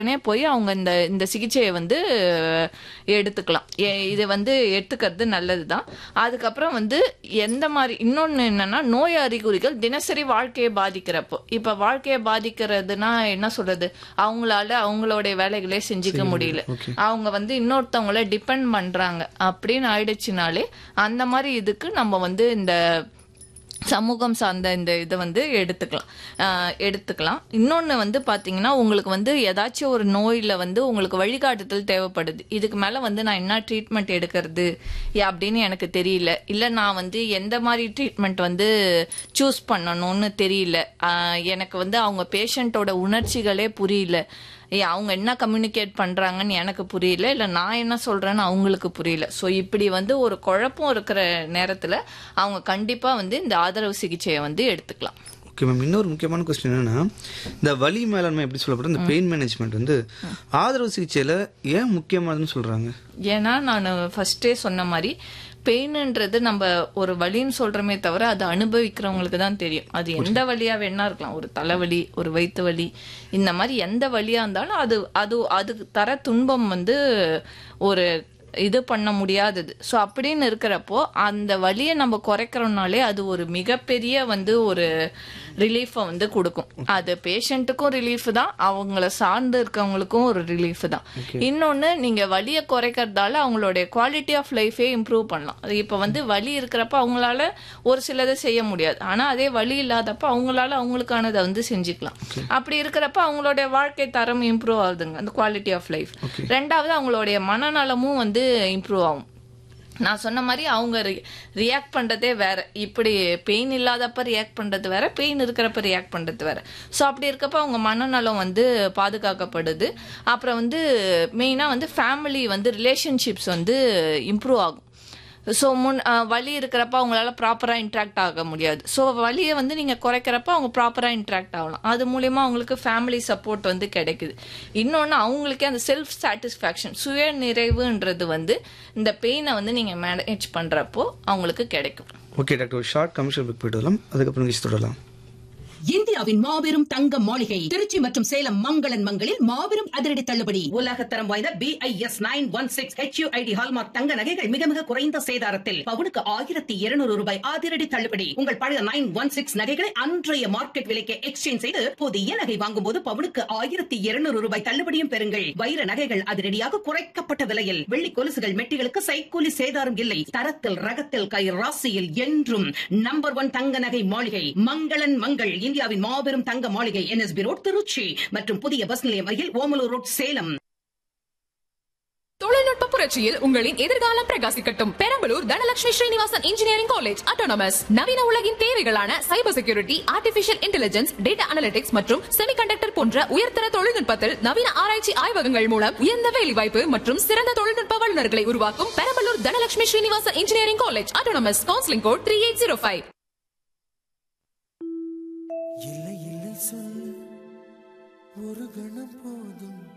உடனே போய் அவங்க இந்த இந்த சிகிச்சையை வந்து எடுத்துக்கலாம் எ- இது வந்து எடுத்துக்கிறது நல்லது தான் அதுக்கப்புறம் வந்து எந்த மாதிரி இன்னொன்று என்னன்னா நோய் அறிகுறிகள் தினசரி வாழ்க்கையை பாதிக்கிறப்போ இப்போ வாழ்க்கையை பாதிக்கிறதுனா என்ன சொல்றது அவங்களால அவங்களுடைய வேலைகளே செஞ்சுக்க முடியல okay. அவங்க வந்து இன்னொருத்தவங்கள டிபெண்ட் பண்றாங்க அப்படின்னு ஆயிடுச்சுனாலே அந்த மாதிரி இதுக்கு நம்ம வந்து இந்த சமூகம் சார்ந்த இந்த இதை வந்து எடுத்துக்கலாம் ஆஹ் எடுத்துக்கலாம் இன்னொன்று வந்து பார்த்தீங்கன்னா உங்களுக்கு வந்து ஏதாச்சும் ஒரு நோயில் வந்து உங்களுக்கு வழிகாட்டுதல் தேவைப்படுது இதுக்கு மேலே வந்து நான் என்ன ட்ரீட்மெண்ட் எடுக்கிறது ஏ, அப்படின்னு எனக்கு தெரியல இல்லை நான் வந்து எந்த மாதிரி ட்ரீட்மெண்ட் வந்து சூஸ் பண்ணணும்னு தெரியல ஆஹ் எனக்கு வந்து அவங்க பேஷண்ட்டோட உணர்ச்சிகளே புரியல ஏ அவங்க என்ன கம்யூனிகேட் பண்றாங்கன்னு எனக்கு புரியல இல்ல நான் என்ன சொல்றேன்னு அவங்களுக்கு புரியல சோ இப்படி வந்து ஒரு குழப்பம் இருக்கிற நேரத்துல அவங்க கண்டிப்பா வந்து இந்த ஆதரவு சிகிச்சையை வந்து எடுத்துக்கலாம் ஓகே மேம் இன்னொரு முக்கியமான கொஸ்டின் என்னன்னா இந்த வலி மேலாண்மை எப்படி சொல்லப்படுது இந்த பெயின் மேனேஜ்மெண்ட் வந்து ஆதரவு சிகிச்சையில ஏன் முக்கியமானதுன்னு சொல்றாங்க ஏன்னா நான் ஃபர்ஸ்டே சொன்ன மாதிரி பெயின்ன்றது நம்ம ஒரு வலின்னு சொல்றோமே தவிர அது அனுபவிக்கிறவங்களுக்கு தான் தெரியும் அது எந்த வலியா வேணா இருக்கலாம் ஒரு தலைவலி ஒரு வயிற்று வலி இந்த மாதிரி எந்த வலியா இருந்தாலும் அது அது அதுக்கு தர துன்பம் வந்து ஒரு இது பண்ண முடியாதது ஸோ அப்படின்னு இருக்கிறப்போ அந்த வலியை நம்ம குறைக்கிறோம்னாலே அது ஒரு மிகப்பெரிய வந்து ஒரு ரிலீஃபை வந்து கொடுக்கும் அது பேஷண்ட்டுக்கும் ரிலீஃப் தான் அவங்கள சார்ந்து இருக்கவங்களுக்கும் ஒரு ரிலீஃப் தான் இன்னொன்னு நீங்க வலியை குறைக்கிறதால அவங்களுடைய குவாலிட்டி ஆஃப் லைஃபே இம்ப்ரூவ் பண்ணலாம் அது இப்போ வந்து வலி இருக்கிறப்ப அவங்களால ஒரு சிலதை செய்ய முடியாது ஆனா அதே வலி இல்லாதப்ப அவங்களால அவங்களுக்கானதை வந்து செஞ்சுக்கலாம் அப்படி இருக்கிறப்ப அவங்களுடைய வாழ்க்கை தரம் இம்ப்ரூவ் ஆகுதுங்க அந்த குவாலிட்டி ஆஃப் லைஃப் ரெண்டாவது அவங்களுடைய மனநலமும் வந்து இம்ப்ரூவ் ஆகும் நான் சொன்ன மாதிரி அவங்க ரியாக்ட் பண்றதே வேற இப்படி பெயின் இல்லாதப்ப ரியாக்ட் பண்றது வேற பெயின் இருக்கிறப்ப ரியாக்ட் பண்றது வேற ஸோ அப்படி இருக்கப்ப அவங்க மனநலம் வந்து பாதுகாக்கப்படுது அப்புறம் வந்து மெயினா வந்து ஃபேமிலி வந்து ரிலேஷன்ஷிப்ஸ் வந்து இம்ப்ரூவ் ஆகும் ஸோ முன் அஹ், வலி இருக்கிறப்ப அவங்களால ப்ராப்பராக இன்ட்ராக்ட் ஆக முடியாது ஸோ வலியை வந்து நீங்கள் குறைக்கிறப்ப அவங்க ப்ராப்பராக இன்ட்ராக்ட் ஆகலாம் அது மூலயமா அவங்களுக்கு ஃபேமிலி சப்போர்ட் வந்து கிடைக்குது இன்னொன்று அவங்களுக்கே அந்த செல்ஃப் சாட்டிஸ்ஃபேக்ஷன் சுய நிறைவுன்றது வந்து இந்த பெயினை வந்து நீங்கள் மேனேஜ் பண்ணுறப்போ அவங்களுக்கு கிடைக்கும் ஓகே டாக்டர் ஒரு ஷார்ட் கமர்ஷியல் புக் போயிட்டு வரலாம் அதுக்கப்புறம் நிகழ்ச்சி தொடரலாம் இந்தியாவின் மாபெரும் தங்க மாளிகை திருச்சி மற்றும் சேலம் மங்களன் மங்களில் மாபெரும் அதிரடி தள்ளுபடி உலகத்தரம் வாய்ந்த B I S nine one six HUID hallmark தங்க நகைகள் மிக மிக குறைந்த சேதாரத்தில் பவுனுக்கு ஆயிரத்தி இருநூறு ரூபாய் அதிரடி தள்ளுபடி உங்கள் பழைய நைன் ஒன் சிக்ஸ் நகைகளை அன்றைய மார்க்கெட் விலைக்கு எக்ஸ்சேஞ்ச் செய்து புதிய நகை வாங்கும் போது பவுனுக்கு ஆயிரத்தி இருநூறு ரூபாய் தள்ளுபடியும் பெறுங்கள் வைர நகைகள் அதிரடியாக குறைக்கப்பட்ட விலையில் வெள்ளி கொலுசுகள் மெட்டிகளுக்கு சைக்கூலி சேதாரம் இல்லை தரத்தில் ரகத்தில் கை ராசியில் என்றும் நம்பர் ஒன் தங்க நகை மாளிகை மங்களன் மங்கள் இந்தியாவின் மாபெரும் தங்க மாளிகை என்எஸ்பி ரோட் திருச்சி மற்றும் புதிய பஸ் நிலையம் அருகில் ஓமலூர் ரோட் சேலம் தொழில்நுட்ப புரட்சியில் உங்களின் எதிர்காலம் பிரகாசிக்கட்டும் Perambalur Dhanalakshmi Srinivasan engineering college autonomous நவீன உலகின் தேவைகளான cyber security artificial intelligence data analytics மற்றும் செமிகண்டக்டர் போன்ற உயர்தர தொழில்நுட்பத்தில் நவீன ஆராய்ச்சி ஆய்வகங்கள் மூலம் உயர்ந்த வேலைவாய்ப்பு மற்றும் சிறந்த தொழில்நுட்ப வல்லுநர்களை உருவாக்கும் Perambalur Dhanalakshmi Srinivasan engineering college autonomous counselling code three eight zero five இல்லை இல்லை சொல் ஒரு கணம் போதும்